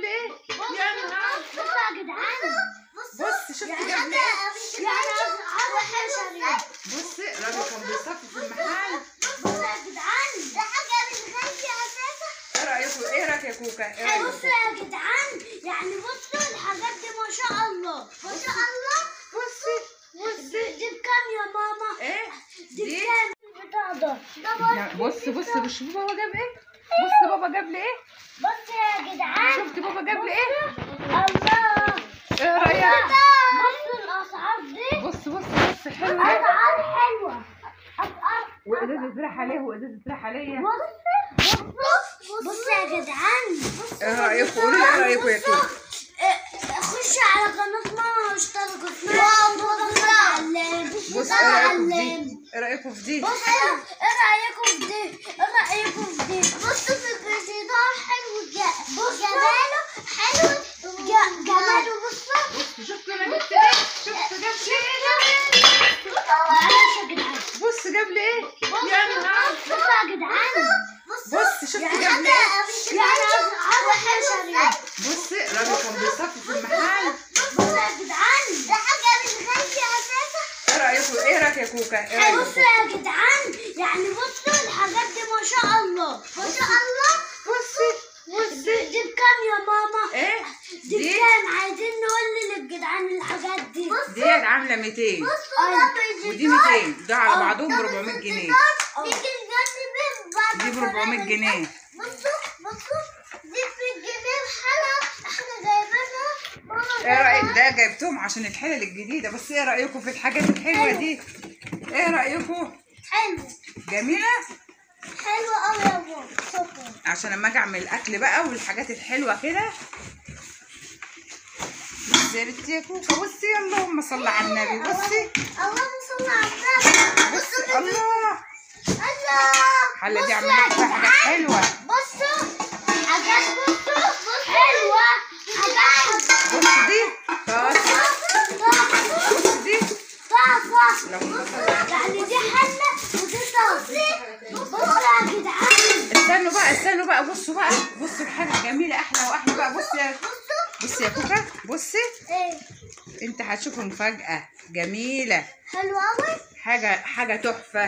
ايه يا نهار بصوا يا جدعان بص شفت يعني جاب أنا ايه يعني أنا حشري بص الراجل كان بيصفي في المحل بصوا يا جدعان ده حاجة بتغني أساسا ايه رايكم ايه رايك يا كوكا ايه رايكم بصوا يا جدعان يعني بصوا الحاجات دي ما شاء الله ما شاء الله بصي دي, دي بكام يا ماما؟ ايه دي دي بكام البتاع ده؟ ده لا، بص بص بص بص بابا جاب ايه بص بابا جاب لي ايه بص يا جدعان شفت بابا جاب لي ايه الله ايه رايك بصوا الأسعار دي بص بص بص حلو ايه أسعار حلوة أسعار وازازه ريح عليه وازازه ريح عليا بص بص بص يا جدعان بص ايه رايكم قولوا لي ايه رايكم يا كوكا خش على قناة ماما واشتركوا اسمها مصطفى علام بص ايه رايكم في دي ايه رايكم في دي بص ايه رأيكم في دي؟ ايه رأيكم في دي؟ بصوا في الجدار حلو جا- جماله حلو جا- جماله بصوا بص شفت انا جبت ايه شفت جاب لي ايه معلش يا جدعان بص جاب لي ايه يا نهار بصوا يا جدعان بص شفت يعني جاب لي ايه يعني أسعار حشري بص الراجل كان بيصفي في المحل بصوا يا جدعان ده حاجة بتغني أساسا ايه رايكم ايه رايك يا كوكا ايه بصوا رايكم يا جدعان يعني بصوا الحاجات دي ما شاء الله ما شاء الله بصي دي, دي بكام يا ماما؟ ايه دي دي بكام؟ عايزين نقول للجدعان الحاجات دي ديت عامله 200 بصوا ودي 200 ده على بعضهم ب 400 جنيه دي دي ب 400 جنيه بصوا بصوا دي بالجنيه بحالها احنا جايبينها ماما ايه رايك ده جايبتهم عشان الحلل الجديده بس ايه رايكم في الحاجات الحلوه دي ايه رايكم حلو جميله حلو قوي يا بابا شكرا عشان لما اجي اعمل اكل بقى والحاجات الحلوه كده بصي يا بنتي يا كوكا بصي اللهم صل على النبي بصي اللهم صل على النبي بصي الله الله الحله دي بصوا عملت يا فيها حاجات جدعان. حلوه بصوا حاجات بصوا حلوة حاجات بص دي طاسه طاسة بص دي طاسة اللهم صل على يعني دي حلة ودي طاسة بصوا يا جدعان استنوا بقى استنوا بقى بصوا بقى بصوا الحاجه الجميله احلى واحلى بقى بصي يا بصي يا كوكا بصي ايه انت هتشوفوا مفاجاه جميله حلو قوي حاجه حاجه تحفه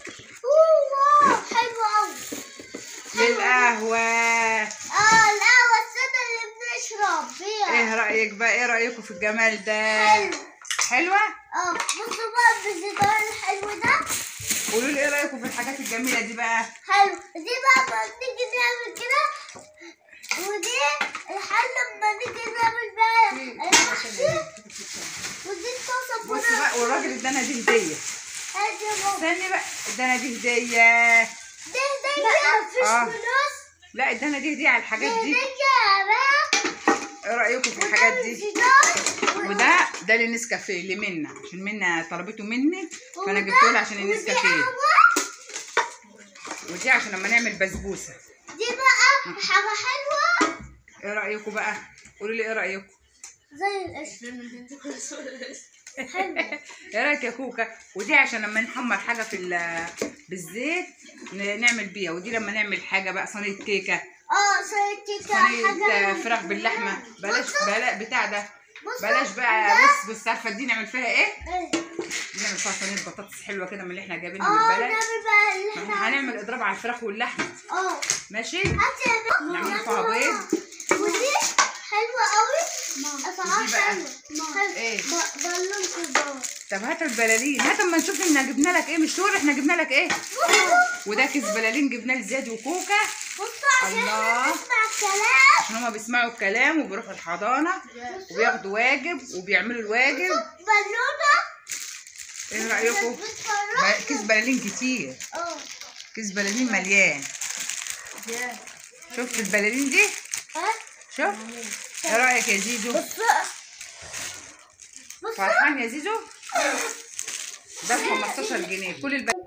اوه واو حلو قوي للقهوه اه القهوة السادة اللي بنشرب فيها ايه رايك بقى ايه رايكم في الجمال ده حلو حلوه اه بصوا بقى بالزيتون الحلو ده قولوا لي ايه رايكم في الحاجات الجميله دي بقى حلو دي بقى لما نيجي نعمل كده ودي الحل لما نيجي نعمل بقى المحشي ودي الطاسة بص بقى بقى والراجل ادانا دي هديه هادي يا بابا استني بقى ادانا دي هديه دي هدية مفيش آه. فلوس لا ادانا دي هديه على دي الحاجات دي هدية بقى ايه رايكم في وده الحاجات دي الزيتون وده ده للنسكافيه اللي منا عشان منا طلبته مني فانا وده- جبته لها عشان ودي النسكافيه قهوة. ودي عشان لما نعمل بسبوسه دي بقى حاجة حلوة ايه رايكم بقى قولوا لي ايه رايكم زي القشطة حلو ايه رايك يا كوكا ودي عشان لما نحمر حاجه في ال- بالزيت ن- نعمل بيها ودي لما نعمل حاجه بقى صينيه كيكه اه صينية صينيه حاجة فراخ باللحمه بلاش بلا بتاع ده بص بلاش بقى بص بص عارفه دي نعمل فيها ايه ايه دي نعمل فيها صينيه بطاطس حلوه كده من اللي احنا جايبينها اه من البلد نعمل بقى اللي ما احنا احنا هنعمل اضراب على الفراخ واللحمه اه ماشي هات يا بابا نعمل فيها بيض ودي حلوة قوي اسعار ودي بقى؟ حلوة حلو. إيه؟ ب- بالون كبار طب هات البلالين هات اما نشوف احنا جبنا لك ايه مش شهور احنا جبنا لك ايه وده كيس بلالين جبناه لزياد وكوكا بصوا عشان الله. احنا نسمع الكلام عشان هما بيسمعوا الكلام وبيروحوا الحضانه وبياخدوا واجب وبيعملوا الواجب بالونة ايه رايكم ب- كيس بلالين كتير اه كيس بلالين مليان شفت البلالين دي ها شوف ايه رايك يا زيزو بص بص فرحان يا زيزو ده ب 15 جنيه كل الب...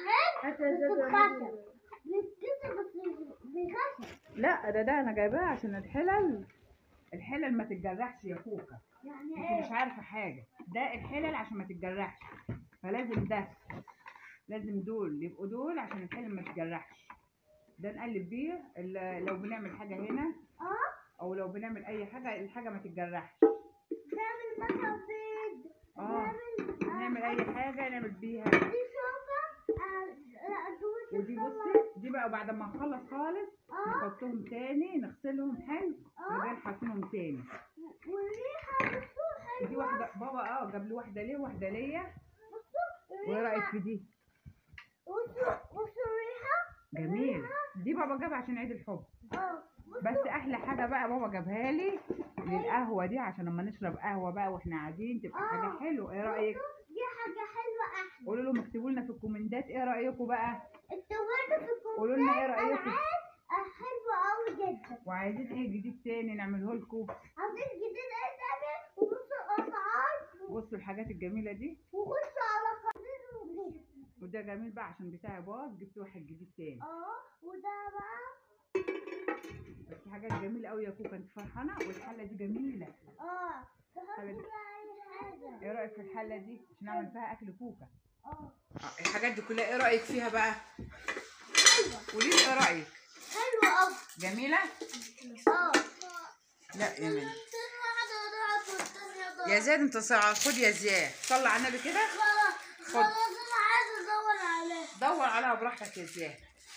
لا ده ده انا جايباه عشان الحلل الحلل ما تتجرحش يا كوكا انت مش عارفه حاجه ده الحلل عشان ما تتجرحش فلازم ده لازم دول يبقوا دول عشان الحلل ما تتجرحش ده نقلب بيه ال- لو بنعمل حاجه هنا او لو بنعمل اي حاجه الحاجه ما تتجرحش نعمل مثلا بيض اه نعمل نعمل اي حاجه نعمل بيها دي شوكة آه، لا دول ودي بصي دي بقى بعد ما نخلص خالص اه نحطهم تاني نغسلهم حلو اه ونبقى حاطينهم تاني والريحة بصوا دي حلوة واحده بابا اه جاب لي واحده ليه واحده ليا بصوا وايه رايك الريحة في دي بصوا بصوا الريحة جميل دي بابا جابها عشان عيد الحب اه بصوا بس احلى حاجه بقى بابا جابها لي للقهوه دي عشان لما نشرب قهوه بقى واحنا قاعدين تبقى حاجه اه حلوه ايه رايك دي حاجة حلوة أحلى قولوا لهم اكتبوا لنا في الكومنتات ايه رايكم بقى التورته في قولوا لنا ايه الكومنتات رايكم ألعاب حلوة أوي جدا وعايزين ايه جديد تاني نعمله لكم عايزين جديد ايه تاني وبصوا الأسعار بصوا الحاجات الجميله دي وخشوا على قناة وجديد وده جميل بقى عشان بتاعي باظ جبت واحد جديد تاني اه وده بقى بس حاجات جميله قوي يا كوكا انت فرحانه والحله دي جميله اه حاجة تحطوا دي. بقى أي حاجة ايه رايك في الحله دي عشان نعمل فيها اكل كوكا اه آه، الحاجات دي كلها ايه رايك فيها بقى حلوة قولي لي ايه رايك حلوة أوي جميله اه لا يا منى التانية واحدة ضاعت والتانية ضاعت يا زياد انت صع- خد يا زياد صلي على النبي كده خلاص خلاص أنا عايزة أدور عليها دور عليها براحتك يا زياد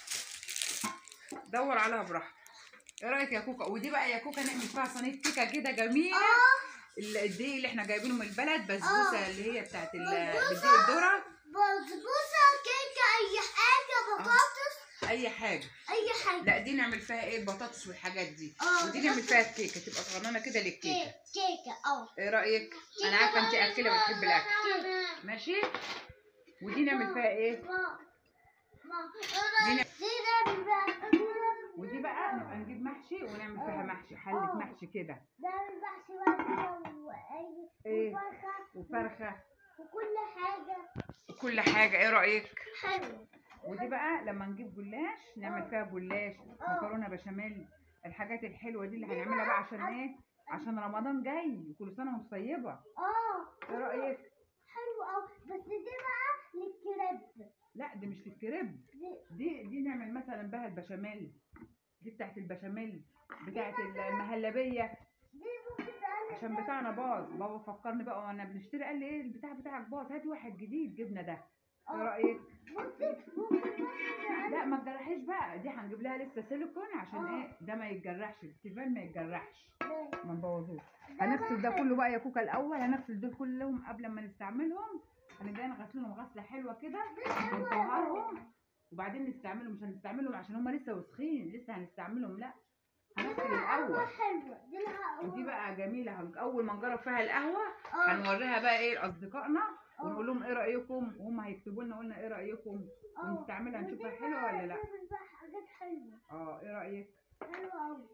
دور عليها براحتك ايه رايك يا كوكا ودي بقى يا كوكا نعمل فيها صينيه كيكه كده جميله اه ال- الدقيق اللي احنا جايبينه من البلد بسبوسه آه. اللي هي بتاعت ال- بسبوسة. بالدقيق الذره بسبوسة كيكة أي حاجة بطاطس اي حاجه أي حاجة لا دي نعمل فيها ايه البطاطس والحاجات دي آه. ودي نعمل فيها الكيكه تبقى صغننه كده للكيكه كيكة كيكة اه ايه رايك انا عارفه انت اكله بتحب الاكل كيكة ماشي ودي نعمل فيها ايه ما ما دي أنا ن- دي نعمل بقى دي نعمل ودي بقى نبقى نجيب محشي ونعمل فيها محشي حله آه. محشي كده نعمل محشي بقى كده وأي إيه؟ وفرخة وفرخه وكل حاجة وكل حاجه ايه رايك حلوة ودي بقى لما نجيب جلاش نعمل فيها جلاش آه. مكرونه بشاميل الحاجات الحلوه دي اللي هنعملها بقى عشان ايه عشان رمضان جاي وكل سنه وانت طيبه اه ايه رايك حلوة أوي بس دي بقى للكريب لا دي مش للكريب دي دي دي نعمل مثلا بها البشاميل دي بتاعت البشاميل بتاعت المهلبيه دي ممكن تقلل عشان بتاعنا باظ بابا فكرني بقى وانا بنشتري قال لي ايه البتاع بتاعك باظ هات واحد جديد جبنا ده ايه رايك بصي ممكن مثلا لا ما تجرحيش بقى دي هنجيب لها لسه سيليكون عشان آه. ايه ده ما يتجرحش التيفال ما يتجرحش تقلل ما نبوظوش هنغسل ده كله بقى يا كوكا الاول هنغسل دول كلهم قبل ما نستعملهم هنبدا نغسلهم غسله حلوه كده ونطهرهم وبعدين نستعملهم مش هنستعملهم عشان هم لسه وسخين لسه هنستعملهم لا هنغسل الاول حلوة دي لها ودي بقى جميله هن- اول ما نجرب فيها القهوه اه هنوريها بقى ايه لاصدقائنا آه. ونقول لهم ايه رايكم وهم هيكتبوا لنا قلنا ايه رايكم اه ونستعملها نشوفها ودي حلوه بقى ولا لا بتعمل بقى حاجات حلوة اه ايه رايك حلوة أوي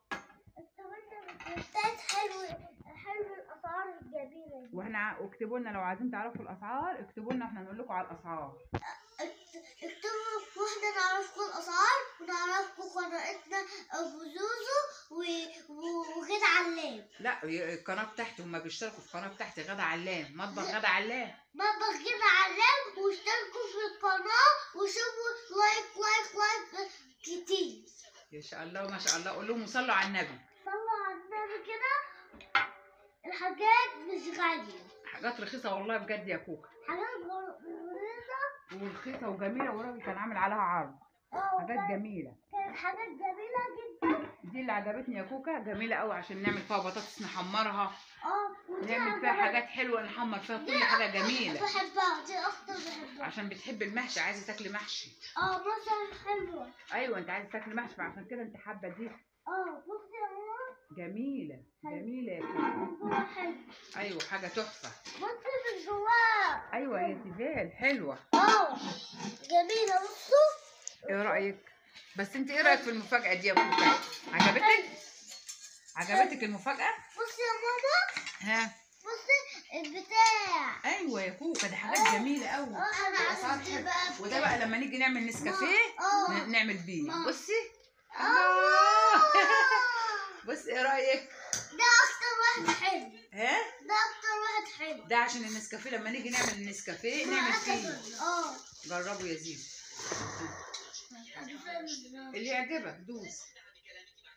التورتة حلوة حلو الأسعار الجميلة دي واحنا اكتبوا لنا لو عايزين تعرفوا الاسعار اكتبوا لنا احنا نقول لكم على الاسعار اكت- اكتبوا واحنا نعرفكم الأسعار ونعرفكم قناتنا أبو زوزو و- و- وغدا علام لا ي- القناه بتاعتي هم بيشتركوا في القناه بتاعتي غدا علام مطبخ غدا علام مطبخ غدا علام واشتركوا في القناة وشوفوا لايك لايك لايك كتير يا شاء الله ما شاء الله قول لهم وصلوا على النبي صلوا على النبي كده الحاجات مش غالية حاجات رخيصه والله بجد يا كوكا حاجات غر- رخيصة ورخيصه وجميله والراجل كان عامل عليها عرض اه حاجات كانت- جميله كانت حاجات جميلة جدا دي اللي عجبتني يا كوكا جميله قوي عشان نعمل فيها بطاطس نحمرها اه ودي نعمل فيها عجبتني. حاجات حلوه نحمر فيها كل حاجه جميله بحبها دي أكتر بحبها عشان بتحب المحشي عايزه تاكلي محشي اه مثلا حلوة ايوه انت عايزه تاكلي محشي فعشان كده انت حابه دي اه بصي يا ماما جميله جميله يا كوكا جواها حلو ايوه حاجه تحفه بصي من جواها ايوه يا تيفال حلوه اه جميلة بصوا ايه رايك بس انت ايه رايك في المفاجاه دي يا كوكا عجبتك عجبتك المفاجاه بصي يا ماما ها بصي البتاع ايوه يا كوكا دي حاجات جميله قوي اه انا الأسعار عايزة دي حلوة. بقى وده بقى لما نيجي نعمل نسكافيه اه ن- نعمل بيه ماما. بصي آه. الله بص ايه رايك ده اكتر واحد حلو ها ده اكتر واحد حلو ده عشان النسكافيه لما نيجي نعمل النسكافيه نعمل فيه اه جربوا يا زيزو اللي يعجبك دوس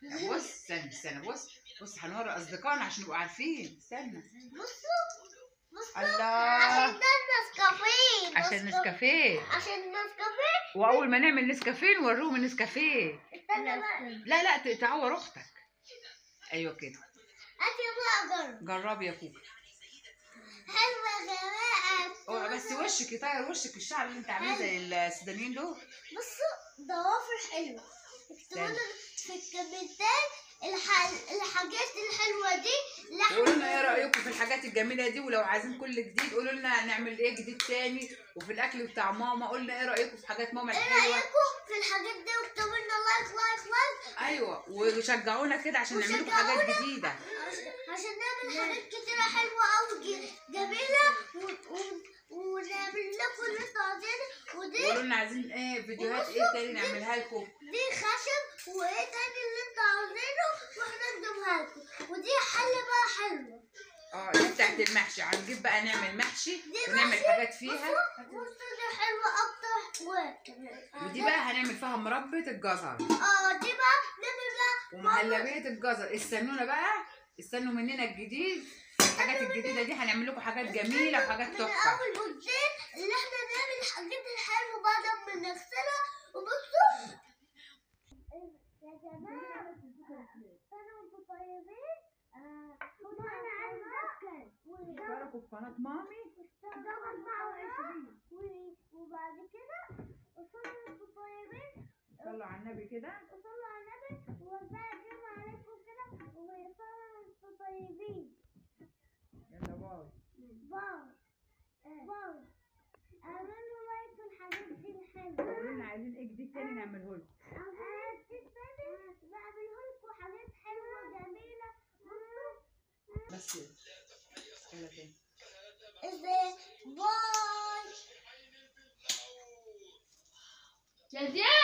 لا بص استنى استنى بص بص هنوري اصدقائنا عشان يبقوا عارفين استنى بصوا بصوا الله عشان ده النسكافيه عشان بصوا. نسكافيه عشان النسكافيه واول ما نعمل نسكافيه نوريهم النسكافيه استنى بقى لا لا ت- تعور اختك ايوه كده هاتي بقى جرب جربي يا كوكا حلوة يا جماعة اوعى بس وشك يطير وشك الشعر اللي انت عاملاه زي السودانيين دول بصوا ضوافر حلوة اكتبوا لنا في الكومنتات الح... الحاجات الحلوة دي اللي احنا قولوا لنا ايه رايكم في الحاجات الجميله دي ولو عايزين كل جديد قولوا لنا نعمل ايه جديد تاني وفي الاكل بتاع ماما قلنا ايه رايكم في حاجات ماما ايه الحلوه رأيكم في الحاجات دي واكتبوا لنا لايك لايك لايك ايوه وشجعونا كده عشان نعمل لكم حاجات وشجعونا. جديده عشان- عشان نعمل حاجات كتيرة حلوة أوي جميلة و... و... ونعمل لكم اللي انتوا عايزينه ودي قولوا لنا عايزين ايه فيديوهات ايه تاني نعملها لكم دي خشب وايه تاني اللي انتوا عاوزينه واحنا نجيبها لكم ودي حل بقى حلوة اه دي بتاعت المحشي هنجيب بقى نعمل محشي دي ونعمل محشي. حاجات فيها بصوا دي حلوة أكتر و ودي بقى هنعمل فيها مربى الجزر اه دي بقى نعمل بقى ومهلبيه الجزر استنونا بقى استنوا مننا الجديد الحاجات الجديده دي هنعمل لكم حاجات جميله وحاجات من تحفه أول بوتين اللي احنا نعمل الحاجات الحلوة بعد ما نغسلها وبصوا يا جماعة استنوا انتوا طيبين آه وانا عايزة أكل اشتركوا في قناه مامي وبعد كده وصلوا انتوا طيبين صلوا على النبي كده وصلوا على النبي وبقى الجمعة عليكم كده وصلوا انتوا طيبين يلا باي باو باو اعملوا لايك الحاجات دي الحلوة قولوا لنا عايزين ايه جديد تاني نعمله لكم بعمله لكم حاجات حلوة جميلة بس يلا تاني ازاي باي جزيرة